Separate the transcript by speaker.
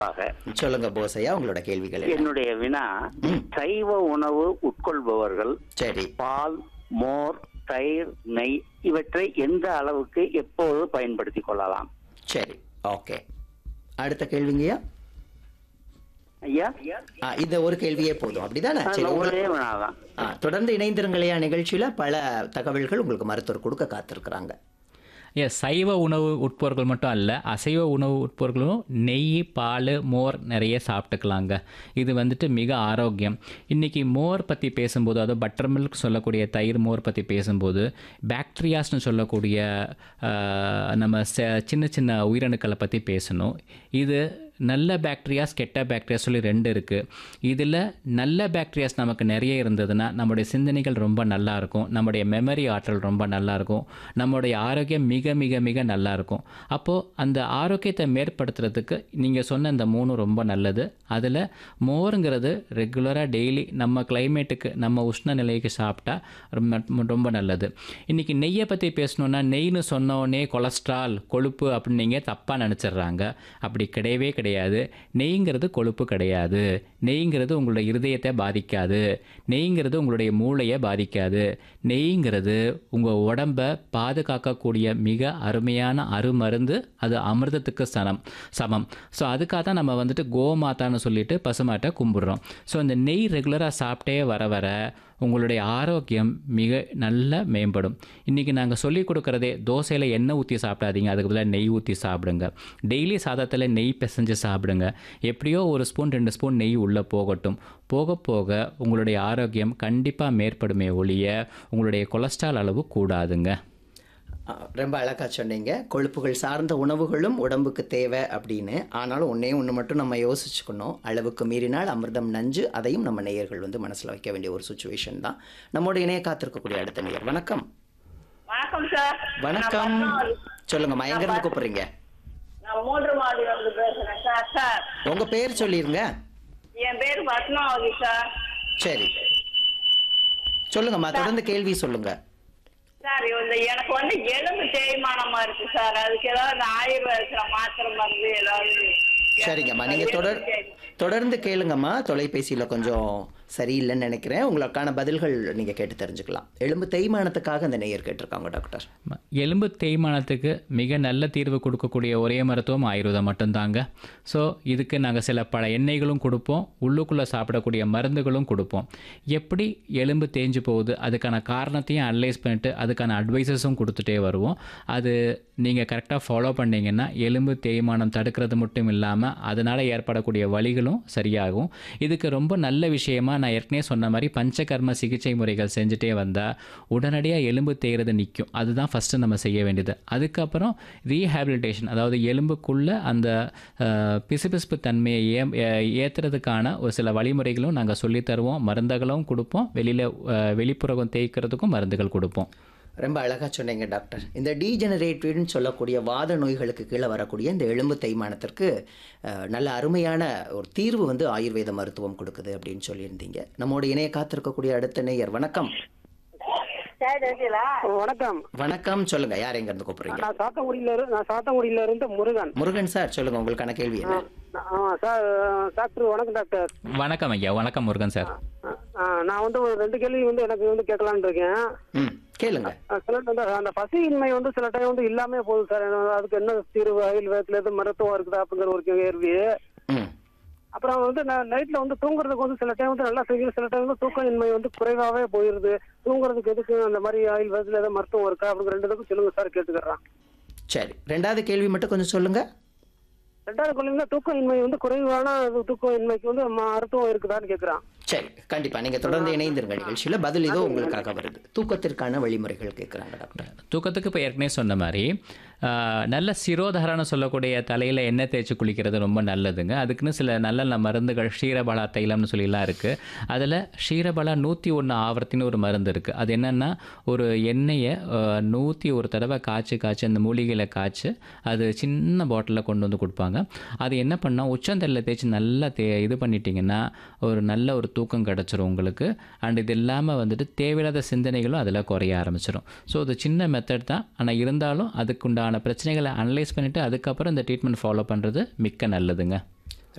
Speaker 1: ஆக
Speaker 2: சொல்லுங்க போசையா உங்களோட கேள்விகள் என்ன?
Speaker 1: என்னுடைய வினா சைவ உணவு உட்கொள்பவர்கள்
Speaker 2: சரி
Speaker 1: பால் மோர் தயிர் நெய் இவற்றை எந்த அளவுக்கு எப்போது பயன்படுத்திக் கொள்ளலாம்
Speaker 2: சரி ஓகே அடுத்த கேள்விங்கய்யா
Speaker 1: ஐயா
Speaker 2: ஆ, இந்த ஒரு கேள்வியே போதும் அப்படிதானே சரி
Speaker 1: ஒரே
Speaker 2: உங்களுக்கு
Speaker 1: வினாதான்
Speaker 2: ஆ, தொடர்ந்து இணைந்திருங்களையா நிகழ்ச்சியில பல தகவல்கள் உங்களுக்கு மருத்துவர் கொடுக்க காத்திருக்கிறாங்க
Speaker 3: எஸ் சைவ உணவு உட்பொருட்கள் மட்டும் அல்ல அசைவ உணவு உட்பொருட்களும் நெய் பால் மோர் நிறைய சாப்பிட்டுக்கலாங்க இது வந்துட்டு மிக ஆரோக்கியம் இன்றைக்கி மோர் பற்றி பேசும்போது அதாவது பட்டர் மில்க் சொல்லக்கூடிய தயிர் மோர் பற்றி பேசும்போது பாக்டீரியாஸ்னு சொல்லக்கூடிய ஆஹ், நம்ம செ- சின்ன சின்ன உயிரணுக்களை பற்றி பேசணும் இது நல்ல பாக்டீரியாஸ் கெட்ட பாக்டீரியாஸ் சொல்லி ரெண்டு இருக்குது இதில் நல்ல பாக்டீரியாஸ் நமக்கு நிறைய இருந்ததுன்னா நம்முடைய சிந்தனைகள் ரொம்ப நல்லா இருக்கும் நம்முடைய மெமரி ஆற்றல் ரொம்ப நல்லா இருக்கும் நம்முடைய ஆரோக்கியம் மிக மிக மிக நல்லா இருக்கும் அப்போது அந்த ஆரோக்கியத்தை மேற்படுத்துறதுக்கு நீங்கள் சொன்ன இந்த மூணு ரொம்ப நல்லது அதில் மோருங்கிறது ரெகுலராக டெய்லி நம்ம கிளைமேட்டுக்கு நம்ம உஷ்ண நிலைக்கு சாப்பிட்டா ரொம்ப ரொம்ப நல்லது இன்றைக்கி நெய்யை பற்றி பேசணுன்னா நெய்னு சொன்னோடனே கொலஸ்ட்ரால் கொழுப்பு அப்படின்னு நீங்கள் தப்பாக நினச்சிடுறாங்க அப்படி கிடையவே கிடையாது நெய்ங்கிறது கொழுப்பு கிடையாது நெய்ங்கிறது உங்களுடைய இருதயத்தை பாதிக்காது நெய்ங்கிறது உங்களுடைய மூளையை பாதிக்காது நெய்ங்கிறது உங்கள் உடம்பை பாதுகாக்கக்கூடிய மிக அருமையான அருமருந்து அது அமிர்தத்துக்கு சனம் சமம் ஸோ அதுக்காக தான் நம்ம வந்துட்டு கோமாதான்னு சொல்லிட்டு பசுமாட்டை கும்பிடுறோம் ஸோ இந்த நெய் ரெகுலராக சாப்பிட்டே வர வர உங்களுடைய ஆரோக்கியம் மிக நல்ல மேம்படும் இன்றைக்கி நாங்கள் சொல்லிக் கொடுக்குறதே தோசையில் எண்ணெய் ஊற்றி சாப்பிடாதீங்க அதுக்கு பதிலாக நெய் ஊற்றி சாப்பிடுங்க டெய்லி சாதத்தில் நெய் பிசைஞ்சு சாப்பிடுங்க எப்படியோ ஒரு ஸ்பூன் ரெண்டு ஸ்பூன் நெய் உள்ளே போகட்டும் போக போக உங்களுடைய ஆரோக்கியம் கண்டிப்பாக மேற்படுமே ஒழிய உங்களுடைய கொலஸ்ட்ரால் அளவு கூடாதுங்க
Speaker 2: ஆ, ரொம்ப அழகா சொன்னீங்க கொழுப்புகள் சார்ந்த உணவுகளும் உடம்புக்கு தேவை அப்படின்னு ஆனாலும் ஒன்றே ஒன்று மட்டும் நம்ம யோசிச்சுக்கணும் அளவுக்கு மீறினால் அமிர்தம் நஞ்சு அதையும் நம்ம நேயர்கள் வந்து மனசில் வைக்க வேண்டிய ஒரு சுச்சுவேஷன் தான் நம்மோட இணைய காத்திருக்கக்கூடிய அடுத்த நேயர் வணக்கம்
Speaker 4: வணக்கம் சார்
Speaker 2: வணக்கம்
Speaker 4: நான் பத்மாவதி.
Speaker 2: சொல்லுங்கம்மா எங்கேருந்து கூப்பிடுறீங்க
Speaker 4: நான் மூன்று மாடியில இருந்து பேசுறேன் சார் சார்
Speaker 2: உங்க பேர் சொல்லிருங்க
Speaker 4: என் பேர் பத்மாவதி சார்
Speaker 2: சரி சொல்லுங்கம்மா தொடர்ந்து கேள்வி சொல்லுங்க
Speaker 4: சார் இந்த எனக்கு வந்து எலும்பு தேய்மானமா இருக்கு சார் அதுக்கு ஏதாவது ஆயுர்வேதத்துல மாத்திரை மருந்து ஏதாவது
Speaker 2: சரிங்கம்மா நீங்க தொடர்
Speaker 4: எலும்பு தேய்மானம்.
Speaker 2: தொடர்ந்து கேளுங்கம்மா தொலைபேசியில கொஞ்சம் சரியில்லைன்னு நினைக்கிறேன் உங்களுக்கான பதில்கள் நீங்க கேட்டு தெரிஞ்சுக்கலாம் எலும்பு தேய்மானத்துக்காக அந்த நேயர் கேட்டிருக்காங்க டாக்டர்
Speaker 3: எலும்பு தேய்மானத்துக்கு மிக நல்ல தீர்வு கொடுக்கக்கூடிய ஒரே மருத்துவம் ஆயுர்வேதம் மட்டும்தாங்க ஸோ இதுக்கு நாங்கள் சில பல எண்ணெய்களும் கொடுப்போம் உள்ளுக்குள்ளே சாப்பிடக்கூடிய மருந்துகளும் கொடுப்போம் எப்படி எலும்பு தேஞ்சு போகுது அதுக்கான காரணத்தையும் அனலைஸ் பண்ணிட்டு அதுக்கான அட்வைசஸும் கொடுத்துட்டே வருவோம் அது நீங்கள் கரெக்டாக ஃபாலோ பண்ணீங்கன்னா எலும்பு தேய்மானம் தடுக்கிறது மட்டும் இல்லாமல் அதனால் ஏற்படக்கூடிய வலிகளும் சரியாகும் இதுக்கு ரொம்ப நல்ல விஷயமா நான் ஏற்கனவே சொன்ன மாதிரி பஞ்சகர்ம சிகிச்சை முறைகள் செஞ்சுட்டே வந்தால் உடனடியாக எலும்பு தேய்றது நிற்கும் அதுதான் ஃபஸ்ட்டு நம்ம செய்ய வேண்டியது அதுக்கப்புறம் ரீஹேபிலிட்டேஷன் அதாவது எலும்புக்குள்ளே அந்த அஹ், பிசுபிசுப்பு தன்மையை ஏ அஹ், ஏத்துறதுக்கான ஒரு சில வழிமுறைகளும் நாங்கள் சொல்லித் தருவோம் மருந்துகளும் கொடுப்போம் வெளியில் வெளிப்புறகம் தேய்க்கிறதுக்கும் மருந்துகள் கொடுப்போம்
Speaker 2: ரொம்ப அழகா சொன்னீங்க டாக்டர் இந்த டீஜெனரேட்டிவ்னு சொல்லக்கூடிய வாத நோய்களுக்கு கீழே வரக்கூடிய இந்த எலும்பு தேய்மானத்திற்கு அஹ், நல்ல அருமையான ஒரு தீர்வு வந்து ஆயுர்வேத மருத்துவம் கொடுக்குது அப்படின்னு சொல்லியிருந்தீங்க நம்மோட இணைய காத்திருக்கக்கூடிய அடுத்த நேயர் வணக்கம்
Speaker 4: சார் இருக்கீங்களா?
Speaker 5: வணக்கம்
Speaker 2: வணக்கம் சொல்லுங்க யார் எங்க இருந்து கூப்பிடுறீங்க
Speaker 5: நான் சாத்தங்குடியில இருந்து நான் சாத்தங்குடியில இருந்து முருகன்
Speaker 2: முருகன் சார் சொல்லுங்க உங்களுக்கான கேள்வி என்ன
Speaker 5: ஆ சார் டாக்டர் வணக்கம் டாக்டர்
Speaker 3: வணக்கம் ஐயா வணக்கம் முருகன் சார்
Speaker 5: ஆ, நான் வந்து ஒரு ரெண்டு கேள்வி வந்து எனக்கு வந்து கேட்கலான்னு இருக்கேன்
Speaker 2: ம் கேளுங்க
Speaker 5: ஆ, சில அந்த அந்த பசியின்மை வந்து சில டைம் வந்து இல்லாம போகுது சார் எனக்கு அதுக்கு என்ன தீர்வு ஆயுர்வேதத்துல எதுவும் மருத்துவம் இருக்குதா அப்படிங்கிற ஒரு கேள்வி
Speaker 2: ம்
Speaker 5: அப்புறம் வந்து நான் நைட்ல வந்து தூங்குறதுக்கு வந்து சில டைம் வந்து நல்லா செய்யும் சில டைம் வந்து தூக்கமின்மை வந்து குறைவாவே போயிருது தூங்குறதுக்கு எதுக்கு அந்த மாதிரி ஆயுர்வேதத்துல ஏதாவது மருத்துவம் இருக்கா அப்படிங்கிற ரெண்டு இதுக்கும் சொல்லுங்க சார் கேட்டுக்கிறேன்
Speaker 2: சரி ரெண்டாவது கேள்வி மட்டும் கொஞ்சம் சொல்லுங்க
Speaker 5: ரெண்டாவது கொள்ளைங்க தூக்கமின்மை வந்து குறைவான தூக்கமின்மைக்கு வந்து மருத்துவம் இருக்குதான்னு கேட்குறான்
Speaker 2: சரி கண்டிப்பா நீங்க தொடர்ந்து இணைந்திருங்க நிகழ்ச்சியில பதில் இதோ உங்களுக்காக வருது தூக்கத்திற்கான வழிமுறைகள் கேட்குறாங்க டாக்டர்
Speaker 3: தூக்கத்துக்கு இப்போ ஏற்கனவே சொன்ன மாதிரி ஆஹ், நல்ல சிரோதரன்னு சொல்லக்கூடிய தலையில் எண்ணெய் தேய்ச்சி குளிக்கிறது ரொம்ப நல்லதுங்க அதுக்குன்னு சில நல்ல நல்ல மருந்துகள் ஷீரபலா தைலம்னு சொல்லிலாம் இருக்குது அதில் ஷீரபலா நூற்றி ஒன்று ஆவர்த்தின்னு ஒரு மருந்து இருக்குது அது என்னென்னா ஒரு எண்ணெயை நூற்றி ஒரு தடவை காய்ச்சி காய்ச்சி அந்த மூலிகையில் காய்ச்சி அது சின்ன பாட்டிலில் கொண்டு வந்து கொடுப்பாங்க அது என்ன பண்ணால் உச்சந்தலையில் தேய்ச்சி நல்லா தே இது பண்ணிட்டீங்கன்னா ஒரு நல்ல ஒரு தூக்கம் கிடச்சிரும் உங்களுக்கு அண்ட் இது இல்லாமல் வந்துட்டு தேவையில்லாத சிந்தனைகளும் அதில் குறைய ஆரம்பிச்சிடும் ஸோ அது சின்ன மெத்தட் தான் ஆனால் இருந்தாலும் அதுக்குண்டான பிரச்சனைகளை அனலைஸ் பண்ணிவிட்டு அதுக்கப்புறம் இந்த ட்ரீட்மெண்ட் ஃபாலோ பண்ணுறது மிக்க நல்லதுங்க